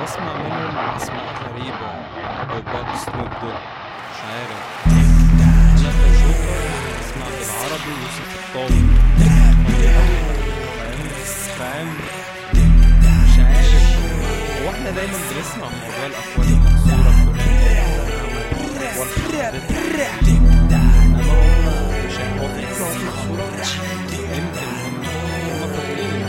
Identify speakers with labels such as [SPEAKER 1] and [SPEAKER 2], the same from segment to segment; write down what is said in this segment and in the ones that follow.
[SPEAKER 1] بسمع منهم اسماء غريبة بوباب سنوب دوج مش عارف انا كجوكر اسمع بالعربي يوسف الطاوي فاهم فاهم مش عارف هو احنا دايما بنسمع موضوع الاكوان المكسورة فلان والحدث انما هم مش عارف هو في اكوان مكسورة يمكن هم هم فاكرين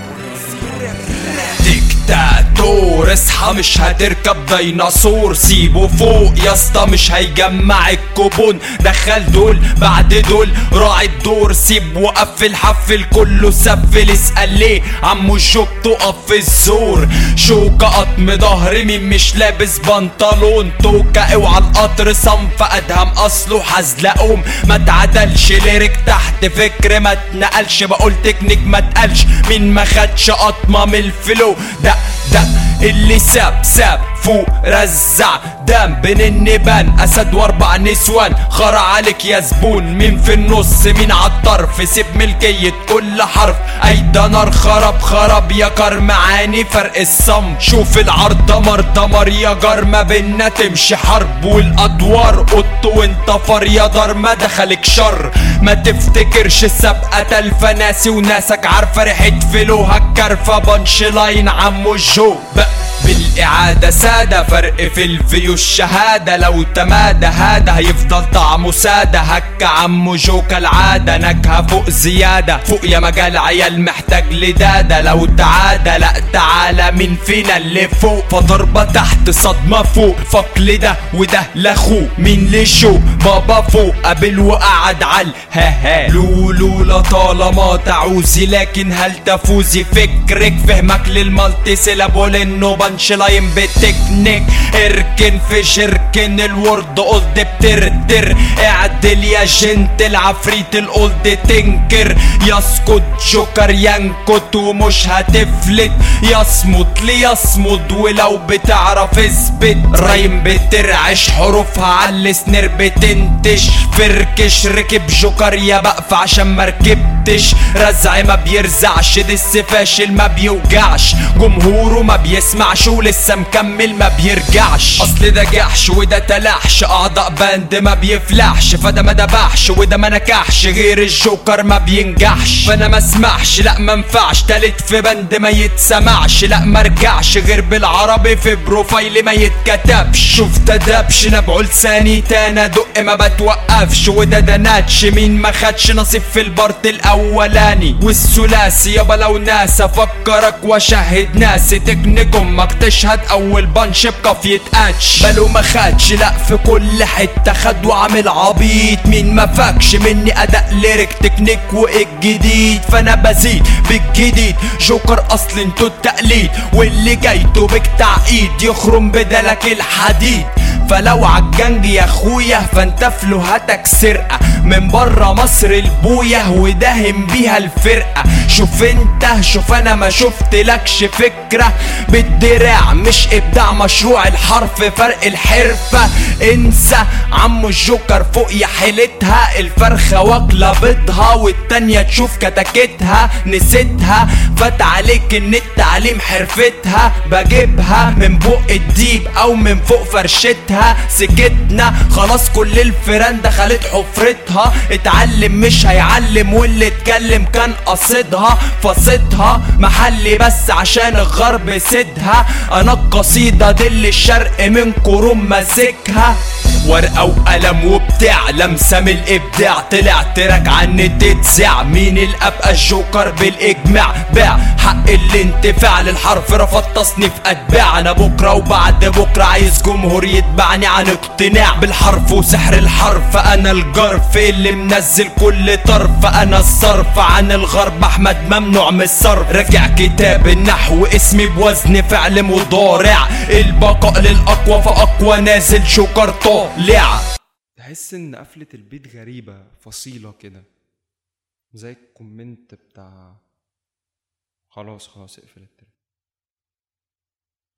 [SPEAKER 2] ديكتاتور اصحى مش هتركب ديناصور سيبه فوق يا اسطى مش هيجمع الكوبون دخل دول بعد دول راعي الدور سيب وقفل حفل كله سفل اسأل ليه عمو الجوب تقف في الزور شوكة قطم ظهر مين مش لابس بنطلون توكة اوعى القطر صنف ادهم اصله حزلقوم ما تعدلش ليرك تحت فكر ما اتنقلش بقول تكنيك ما اتقالش مين ما خدش قطمة من الفلو دق دق اللي ساب ساب فوق رزع دم بين النبان اسد واربع نسوان خرع عليك يا زبون مين في النص مين عالطرف سيب ملكية كل حرف اي ده نار خرب خرب يا كار معاني فرق الصم شوف العرض دمر دمر يا جار ما بينا تمشي حرب والادوار قط وانت فار يا دار ما دخلك شر ما تفتكرش السابقة تلفة ناسي وناسك عارفة ريحة فلوها الكرفة بانش لاين عمو جو بق بالإعادة سادة فرق في الفيو الشهادة لو تمادى هذا هيفضل طعمه سادة هك عمو جو كالعادة نكهة فوق زيادة فوق يا مجال عيال محتاج لدادة لو تعادى لا تعالى مين فينا اللي فوق فضربة تحت صدمة فوق فقل ده وده لاخوه مين لشو بابا فوق قابل وقعد عال ها ها لولو لطالما تعوزي لكن هل تفوزي فكرك فهمك للمالتي سيلابول انه بانش لاين بتكنيك اركن في شركن الورد قلد بتردر اعدل يا جنت العفريت القلد تنكر يسكت جوكر ينكت ومش هتفلت يصمت ليصمد ولو بتعرف اثبت رايم بترعش حروفها على السنير بتنتش فركش ركب جوكر يا بقف عشان مركبتش رزع ما بيرزعش دس فاشل ما بيوجعش جمهوره ما بيسمعش ولسه مكمل ما بيرجعش اصل ده جحش وده تلحش اعضاء باند ما بيفلحش فده ما دبحش وده ما نكحش غير الجوكر ما بينجحش فانا ما اسمعش لا ما انفعش تالت في بند ما يتسمعش لا ما ارجعش غير بالعربي في بروفايلي ما يتكتبش شوف تدبش نبعه لساني تانا دق ما بتوقفش وده ده ناتش مين ما خدش نصيب في البارت الاولاني والثلاثي يابا لو ناس افكرك واشهد ناسي تكنيك امك تشهد اول بانش بكف يتقاتش بلو ما خدش لا في كل حته خد وعامل عبيط مين ما فاكش مني اداء ليرك تكنيك وايه الجديد فانا بزيد بالجديد جوكر اصل انتو التقليد واللي جايته بك تعقيد يخرم بدلك الحديد فلو عالجنج يا اخويا فانت فلوهاتك سرقة من برا مصر البوية وداهم بيها الفرقة شوف انت شوف انا ما شفتلكش فكرة بالدراع مش ابداع مشروع الحرف فرق الحرفة انسى عمو الجوكر فوق يا حيلتها الفرخة واكلة بيضها والتانية تشوف كتاكتها نسيتها فات عليك ان التعليم حرفتها بجيبها من بق الديب او من فوق فرشتها سكتنا خلاص كل الفيران دخلت حفرتها اتعلم مش هيعلم واللي اتكلم كان قصدها فصدها محلي بس عشان الغرب سيدها انا القصيدة دي اللي الشرق من كروم ماسكها ورقة وقلم وبتاع لمسة من الابداع طلع تراك عن تتزع مين الابقى الجوكر بالاجماع باع حق الانتفاع للحرف رفض تصنيف اتباع انا بكره وبعد بكره عايز جمهور يتبعني عن اقتناع بالحرف وسحر الحرف انا الجرف اللي منزل كل طرف انا الصرف عن الغرب احمد ممنوع من الصرف راجع كتاب النحو اسمي بوزن فعل مضارع البقاء للاقوى فاقوى نازل جوكر طالع
[SPEAKER 1] تحس ان قفلة البيت غريبة فصيلة كده زي الكومنت بتاع خلاص خلاص اقفلت